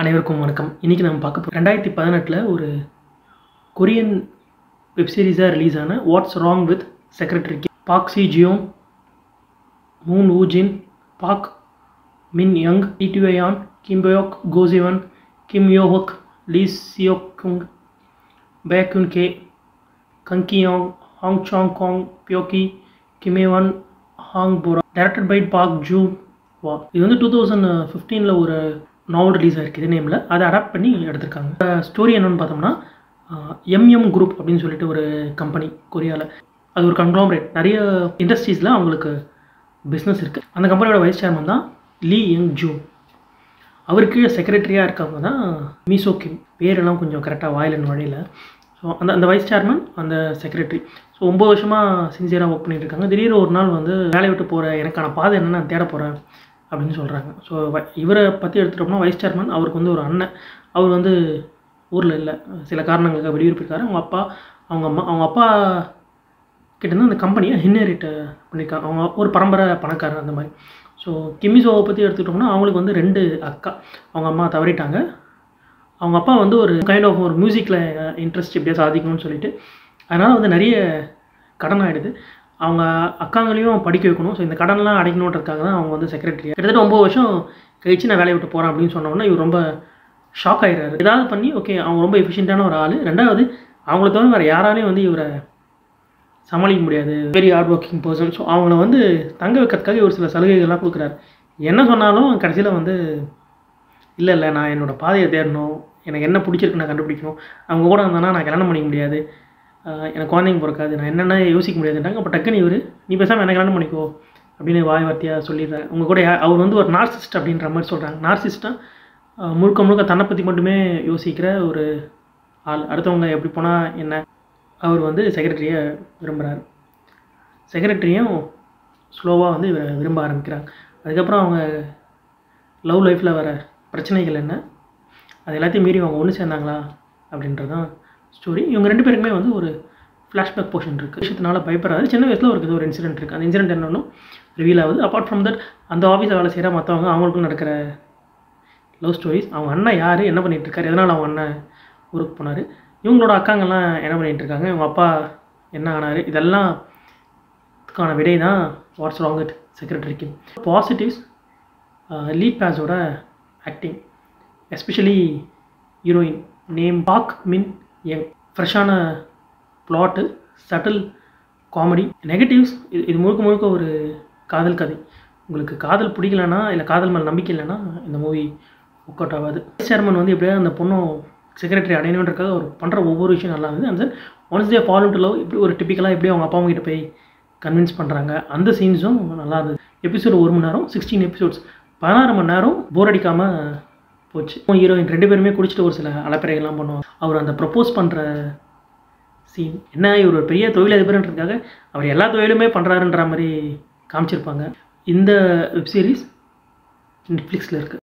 அனைவருக்கும் வணக்கம் இன்றைக்கி நம்ம பார்க்க போகிறோம் ரெண்டாயிரத்தி பதினெட்டில் ஒரு கொரியன் வெப் சீரிஸாக ரிலீஸ் ஆன what's wrong with secretary Park சி ஜியோங் மூன் ஊஜின் பாக் மின் யங் டிடிவேயான் கிம்பயோக் கோசிவன் கிம் யோஹோக் லீ சியோக்குங் பேக்குன் கே கங்கியோங் ஹாங் சாங் காங் பியோக்கி கிமேவான் Hwang Bora directed by Park Joo Hwa இது வந்து டூ தௌசண்ட் ஃபிஃப்டீனில் ஒரு நாவல் ரிலீஸ் ஆயிருக்கு இதே நேமில் அதை அடாப்ட் பண்ணி எடுத்திருக்காங்க ஸ்டோரி என்னென்னு பார்த்தோம்னா எம்எம் குரூப் அப்படின்னு சொல்லிட்டு ஒரு கம்பெனி கொரியாவில் அது ஒரு கங்க்ளாமரேட் நிறைய இண்டஸ்ட்ரீஸில் அவங்களுக்கு பிஸ்னஸ் இருக்குது அந்த கம்பெனியோட வைஸ் சேர்மன் தான் லீ யங் ஜூ அவருக்கு செக்ரட்டரியாக இருக்கவங்க தான் மீசோ கிம் பேரெல்லாம் கொஞ்சம் கரெக்டாக வாயில் நுழையில ஸோ அந்த அந்த வைஸ் சேர்மன் அந்த செக்ரட்டரி ஸோ ஒம்பது வருஷமாக சின்சியராக ஒர்க் பண்ணிட்டு இருக்காங்க திடீர்னு ஒரு நாள் வந்து வேலையை விட்டு போகிற எனக்கான பாதை என்னென்னு நான் தேட போகிறேன் அப்படின்னு சொல்கிறாங்க ஸோ இவரை பற்றி எடுத்துட்டோம்னா வைஸ் சேர்மன் அவருக்கு வந்து ஒரு அண்ணன் அவர் வந்து ஊரில் இல்லை சில காரணங்களுக்காக வெளியூர் போயிருக்காரு அவங்க அப்பா அவங்க அம்மா அவங்க அப்பா கிட்டேருந்து அந்த கம்பெனியை இன்ஹெரிட் பண்ணியிருக்காங்க அவங்க ஒரு பரம்பரை பணக்காரர் அந்த மாதிரி ஸோ கிமிசோவை பற்றி எடுத்துக்கிட்டோம்னா அவங்களுக்கு வந்து ரெண்டு அக்கா அவங்க அம்மா தவறிட்டாங்க அவங்க அப்பா வந்து ஒரு கைண்ட் ஆஃப் ஒரு மியூசிக்கில் இன்ட்ரெஸ்ட் எப்படியா சாதிக்கணும்னு சொல்லிட்டு அதனால் வந்து நிறைய கடன் ஆகிடுது அவங்க அக்காங்களையும் படிக்க வைக்கணும் ஸோ இந்த கடன்லாம் அடைக்கணுன்றதுக்காக தான் அவங்க வந்து செக்ரட்டரி கிட்டத்தட்ட ஒம்பது வருஷம் கழிச்சு நான் வேலையை விட்டு போகிறேன் அப்படின்னு சொன்னோன்னா இவர் ரொம்ப ஷாக் ஆகிடுறாரு ஏதாவது பண்ணி ஓகே அவங்க ரொம்ப எஃபிஷியண்ட்டான ஒரு ஆள் ரெண்டாவது அவங்கள தவிர வேறு யாராலையும் வந்து இவரை சமாளிக்க முடியாது very hard working person so அவங்கள வந்து தங்க வைக்கிறதுக்காக ஒரு சில சலுகைகள்லாம் கொடுக்குறாரு என்ன சொன்னாலும் கடைசியில் வந்து இல்லை இல்லை நான் என்னோடய பாதையை தேடணும் எனக்கு என்ன பிடிச்சிருக்கு நான் கண்டுபிடிக்கணும் அவங்க கூட வந்தேன்னா நான் கல்யாணம் பண்ணிக்க முடியாது எனக்கு குழந்தைங்க பிறக்காது நான் என்னென்ன யோசிக்க முடியாதுன்றாங்க அப்போ டக்குன்னு இவர் நீ பேசாமல் என்ன கல்யாணம் பண்ணிக்கோ அப்படின்னு வாய் வார்த்தையாக சொல்லிடுறாரு உங்கள் கூட அவர் வந்து ஒரு நார்சிஸ்ட் அப்படின்ற மாதிரி சொல்கிறாங்க நார்சிஸ்ட்டாக முழுக்க முழுக்க தன்னை பற்றி மட்டுமே யோசிக்கிற ஒரு ஆள் அடுத்தவங்க எப்படி போனால் என்ன அவர் வந்து செக்ரட்டரியை விரும்புகிறார் செக்ரட்டரியும் ஸ்லோவாக வந்து இவரை விரும்ப ஆரம்பிக்கிறாங்க அதுக்கப்புறம் அவங்க லவ் லைஃப்பில் வர பிரச்சனைகள் என்ன அது எல்லாத்தையும் மீறி அவங்க ஒன்று சேர்ந்தாங்களா அப்படின்றது தான் ஸ்டோரி இவங்க ரெண்டு பேருக்குமே வந்து ஒரு ஃப்ளாஷ்பேக் போர்ஷன் இருக்குது விஷயத்தினால பயப்படாது சின்ன வயசில் ஒரு ஏதோ ஒரு இன்சிடென்ட் இருக்குது அந்த இன்சிடென்ட் என்னன்னு ரிவீல் ஆகுது அப்பார்ட் ஃப்ரம் தட் அந்த ஆஃபீஸில் வேலை செய்கிற மற்றவங்க அவங்களுக்கும் நடக்கிற லவ் ஸ்டோரிஸ் அவங்க அண்ணன் யார் என்ன பண்ணிகிட்டு இருக்காரு எதனால் அவங்க அண்ணன் ஊருக்கு போனார் இவங்களோட அக்காங்கெல்லாம் என்ன பண்ணிகிட்டு இருக்காங்க இவங்க அப்பா என்ன ஆனார் இதெல்லாம் இதுக்கான விடை தான் வாட்ஸ் ராங் வித் செக்ரட்டரிக்கு பாசிட்டிவ்ஸ் லீட் பேஸோட acting especially heroine name Park Min Young ஃப்ரெஷ்ஷான ப்ளாட்டு சட்டில் காமெடி நெகட்டிவ்ஸ் இது இது முழுக்க முழுக்க ஒரு காதல் கதை உங்களுக்கு காதல் பிடிக்கலன்னா இல்லை காதல் மேலே நம்பிக்கை இல்லைன்னா இந்த மூவி ஒர்க் அவுட் ஆகாது சேர்மன் வந்து எப்படியாவது அந்த பொண்ணும் செக்ரட்டரி அடையணுன்றக்காக அவர் பண்ணுற ஒவ்வொரு விஷயம் நல்லா இருந்தது அந்த once they follow to love இப்படி ஒரு டிப்பிக்கலாக எப்படி அவங்க அப்பா அம்மா கிட்ட போய் கன்வின்ஸ் பண்ணுறாங்க அந்த சீன்ஸும் நல்லா இருந்தது எபிசோடு ஒரு மணி நேரம் சிக்ஸ்டீன் எபிசோட்ஸ் பதினாறு மணி நேரம் போர் அடிக்காமல் போச்சு ஹீரோயின் ரெண்டு பேருமே குடிச்சிட்டு ஒரு சில அலப்பறைகள்லாம் பண்ணுவாங்க அவர் அந்த ப்ரப்போஸ் பண்ணுற சீன் என்ன இவர் ஒரு பெரிய தொழிலதிபர்ன்றதுக்காக அவர் எல்லா தொழிலுமே பண்ணுறாருன்ற மாதிரி காமிச்சிருப்பாங்க இந்த வெப் சீரிஸ் நெட்ஃப்ளிக்ஸில் இருக்குது